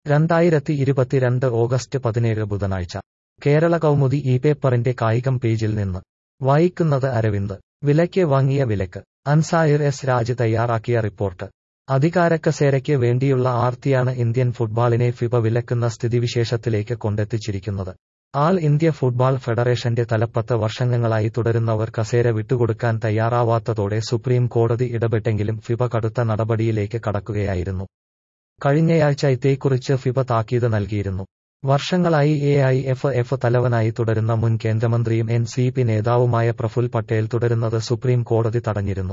രണ്ടായിരത്തി ഇരുപത്തിരണ്ട് ഓഗസ്റ്റ് പതിനേഴ് ബുധനാഴ്ച കേരള കൗമുദി ഈ പേപ്പറിന്റെ കായികം പേജിൽ നിന്ന് വായിക്കുന്നത് അരവിന്ദ് വിലയ്ക്ക് വാങ്ങിയ വിലക്ക് അൻസായിർ എസ് രാജ് തയ്യാറാക്കിയ റിപ്പോർട്ട് അധികാരക്കസേരയ്ക്ക് വേണ്ടിയുള്ള ആർത്തിയാണ് ഇന്ത്യൻ ഫുട്ബോളിനെ ഫിഫ വിലക്കുന്ന സ്ഥിതിവിശേഷത്തിലേക്ക് കൊണ്ടെത്തിച്ചിരിക്കുന്നത് ആൾ ഇന്ത്യ ഫുട്ബോൾ ഫെഡറേഷന്റെ തലപ്പത്ത് വർഷങ്ങളായി തുടരുന്നവർ കസേര വിട്ടുകൊടുക്കാൻ തയ്യാറാവാത്തതോടെ സുപ്രീം കോടതി ഇടപെട്ടെങ്കിലും ഫിഫ കടുത്ത നടപടിയിലേക്ക് കടക്കുകയായിരുന്നു കഴിഞ്ഞയാഴ്ച ഇതേക്കുറിച്ച് ഫിഫ താക്കീത് നൽകിയിരുന്നു വർഷങ്ങളായി എ ഐ എഫ് എഫ് തലവനായി തുടരുന്ന മുൻ കേന്ദ്രമന്ത്രിയും എൻ സി പി നേതാവുമായ പ്രഫുൽ പട്ടേൽ തുടരുന്നത് സുപ്രീം കോടതി തടഞ്ഞിരുന്നു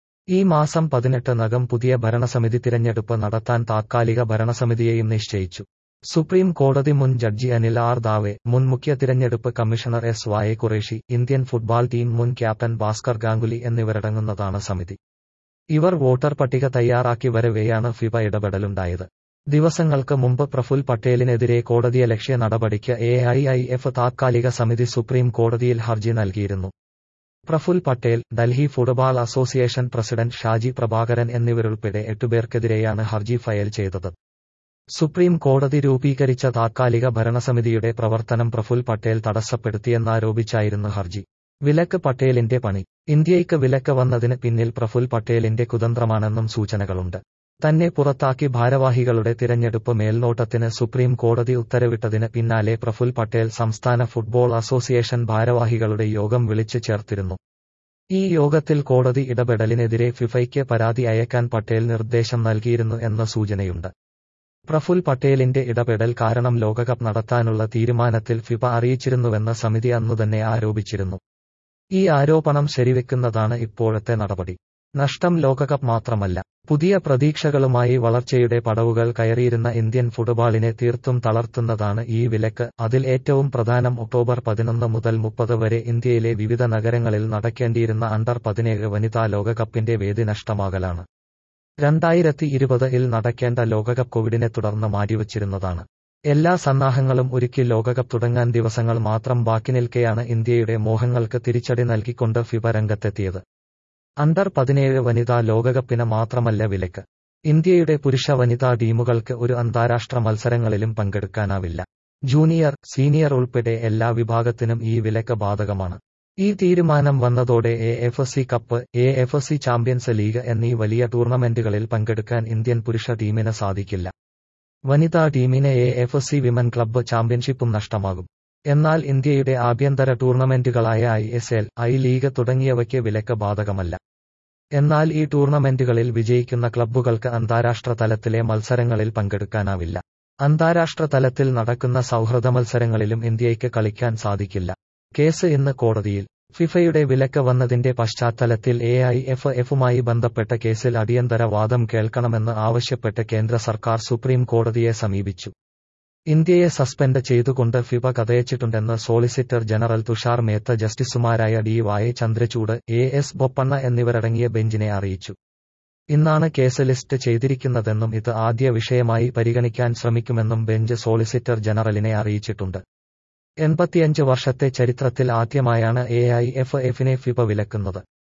ഈ മാസം പതിനെട്ടിനകം പുതിയ ഭരണസമിതി തിരഞ്ഞെടുപ്പ് നടത്താൻ താത്കാലിക ഭരണസമിതിയെയും നിശ്ചയിച്ചു സുപ്രീം കോടതി മുൻ ജഡ്ജി അനിൽ ആർ ദാവെ മുൻ മുഖ്യ തിരഞ്ഞെടുപ്പ് commissioner S Y Qureshi Indian football team മുൻ ക്യാപ്റ്റൻ ഭാസ്കർ ഗാംഗുലി എന്നിവരടങ്ങുന്നതാണ് സമിതി ഇവർ വോട്ടർ പട്ടിക തയ്യാറാക്കി വരവെയാണ് ഫിഫ ഇടപെടലുണ്ടായത് ദിവസങ്ങൾക്ക് മുമ്പ് പ്രഫുൽ പട്ടേലിനെതിരെ കോടതിയലക്ഷ്യ നടപടിക്ക് എ ഐ ഐ എഫ് താത്കാലിക സമിതി സുപ്രീം കോടതിയിൽ ഹർജി നൽകിയിരുന്നു Praful Patel Delhi football association president Shaji Prabhakaran എന്നിവരുൾപ്പെടെ എട്ടുപേർക്കെതിരെയാണ് ഹർജി ഫയൽ ചെയ്തത് സുപ്രീം കോടതി രൂപീകരിച്ച താത്കാലിക ഭരണസമിതിയുടെ പ്രവർത്തനം പ്രഫുൽ പട്ടേൽ തടസ്സപ്പെടുത്തിയെന്നാരോപിച്ചായിരുന്നു ഹർജി വിലക്ക് പട്ടേലിന്റെ പണി ഇന്ത്യയ്ക്ക് വിലക്ക് വന്നതിന് പിന്നിൽ പ്രഫുൽ പട്ടേലിന്റെ കുതന്ത്രമാണെന്നും സൂചനകളുണ്ട് തന്നെ പുറത്താക്കി ഭാരവാഹികളുടെ തിരഞ്ഞെടുപ്പ് മേൽനോട്ടത്തിന് സുപ്രീം കോടതി ഉത്തരവിട്ടതിന് പിന്നാലെ പ്രഫുൽ പട്ടേൽ സംസ്ഥാന ഫുട്ബോൾ അസോസിയേഷൻ ഭാരവാഹികളുടെ യോഗം വിളിച്ചു ചേർത്തിരുന്നു ഈ യോഗത്തിൽ കോടതി ഇടപെടലിനെതിരെ ഫിഫയ്ക്ക് പരാതി അയക്കാൻ പട്ടേൽ നിർദ്ദേശം നൽകിയിരുന്നു എന്ന സൂചനയുണ്ട് പ്രഫുൽ പട്ടേലിന്റെ ഇടപെടൽ കാരണം ലോകകപ്പ് നടത്താനുള്ള തീരുമാനത്തിൽ ഫിഫ അറിയിച്ചിരുന്നുവെന്ന സമിതി അന്നുതന്നെ ആരോപിച്ചിരുന്നു ഈ ആരോപണം ശരിവെക്കുന്നതാണ് ഇപ്പോഴത്തെ നടപടി നഷ്ടം ലോകകപ്പ് മാത്രമല്ല പുതിയ പ്രതീക്ഷകളുമായി വളർച്ചയുടെ പടവുകൾ കയറിയിരുന്ന ഇന്ത്യൻ ഫുട്ബോളിനെ തീർത്തും തളർത്തുന്നതാണ് ഈ വിലക്ക് അതിൽ ഏറ്റവും പ്രധാനം ഒക്ടോബർ പതിനൊന്ന് മുതൽ മുപ്പത് വരെ ഇന്ത്യയിലെ വിവിധ നഗരങ്ങളിൽ നടക്കേണ്ടിയിരുന്ന അണ്ടർ പതിനേഴ് വനിതാ ലോകകപ്പിന്റെ വേദി നഷ്ടമാകലാണ് രണ്ടായിരത്തി ഇരുപതിൽ നടക്കേണ്ട ലോകകപ്പ് കോവിഡിനെ തുടർന്ന് മാറ്റിവച്ചിരുന്നതാണ് എല്ലാ സന്നാഹങ്ങളും ഒരുക്കി ലോകകപ്പ് തുടങ്ങാൻ ദിവസങ്ങൾ മാത്രം ബാക്കി നിൽക്കെയാണ് ഇന്ത്യയുടെ മോഹങ്ങൾക്ക് തിരിച്ചടി നൽകിക്കൊണ്ട് ഫിഫ രംഗത്തെത്തിയത് അണ്ടർ പതിനേഴ് വനിതാ ലോകകപ്പിന് മാത്രമല്ല വിലക്ക് ഇന്ത്യയുടെ പുരുഷ വനിതാ ടീമുകൾക്ക് ഒരു അന്താരാഷ്ട്ര മത്സരങ്ങളിലും പങ്കെടുക്കാനാവില്ല ജൂനിയർ സീനിയർ ഉൾപ്പെടെ എല്ലാ വിഭാഗത്തിനും ഈ വിലക്ക് ബാധകമാണ് ഈ തീരുമാനം വന്നതോടെ A F C cup A F C champions league എന്നീ വലിയ ടൂർണമെന്റുകളിൽ പങ്കെടുക്കാൻ ഇന്ത്യൻ പുരുഷ ടീമിന് സാധിക്കില്ല വനിതാ ടീമിന് A F C women club ചാമ്പ്യൻഷിപ്പും നഷ്ടമാകും എന്നാൽ ഇന്ത്യയുടെ ആഭ്യന്തര ടൂർണമെന്റുകളായ I S L I league തുടങ്ങിയവയ്ക്ക് വിലക്ക് ബാധകമല്ല എന്നാൽ ഈ ടൂർണമെന്റുകളിൽ വിജയിക്കുന്ന ക്ലബ്ബുകൾക്ക് അന്താരാഷ്ട്ര തലത്തിലെ മത്സരങ്ങളിൽ പങ്കെടുക്കാനാവില്ല അന്താരാഷ്ട്ര തലത്തിൽ നടക്കുന്ന സൗഹൃദ മത്സരങ്ങളിലും ഇന്ത്യയ്ക്ക് കളിക്കാൻ സാധിക്കില്ല കേസ് ഇന്ന് കോടതിയിൽ ഫിഫയുടെ വിലക്ക് വന്നതിന്റെ പശ്ചാത്തലത്തിൽ എ ഐ എഫ് എഫുമായി ബന്ധപ്പെട്ട കേസിൽ അടിയന്തര വാദം കേൾക്കണമെന്ന് ആവശ്യപ്പെട്ട് കേന്ദ്ര സർക്കാർ സുപ്രീം കോടതിയെ സമീപിച്ചു ഇന്ത്യയെ സസ്പെൻഡ് ചെയ്തുകൊണ്ട് ഫിഫ കഥയച്ചിട്ടുണ്ടെന്ന് സോളിസിറ്റർ ജനറൽ തുഷാർ മേത്ത ജസ്റ്റിസുമാരായ ഡി വായ ചന്ദ്രചൂഡ് എ എസ് ബൊപ്പണ്ണ എന്നിവരടങ്ങിയ ബെഞ്ചിനെ അറിയിച്ചു ഇന്നാണ് കേസ് ലിസ്റ്റ് ചെയ്തിരിക്കുന്നതെന്നും ഇത് ആദ്യ വിഷയമായി പരിഗണിക്കാൻ ശ്രമിക്കുമെന്നും ബെഞ്ച് സോളിസിറ്റർ ജനറലിനെ അറിയിച്ചിട്ടുണ്ട് എൺപത്തിയഞ്ച് വർഷത്തെ ചരിത്രത്തിൽ ആദ്യമായാണ് എ ഐ എഫ് എഫിനെ ഫിഫ വിലക്കുന്നത്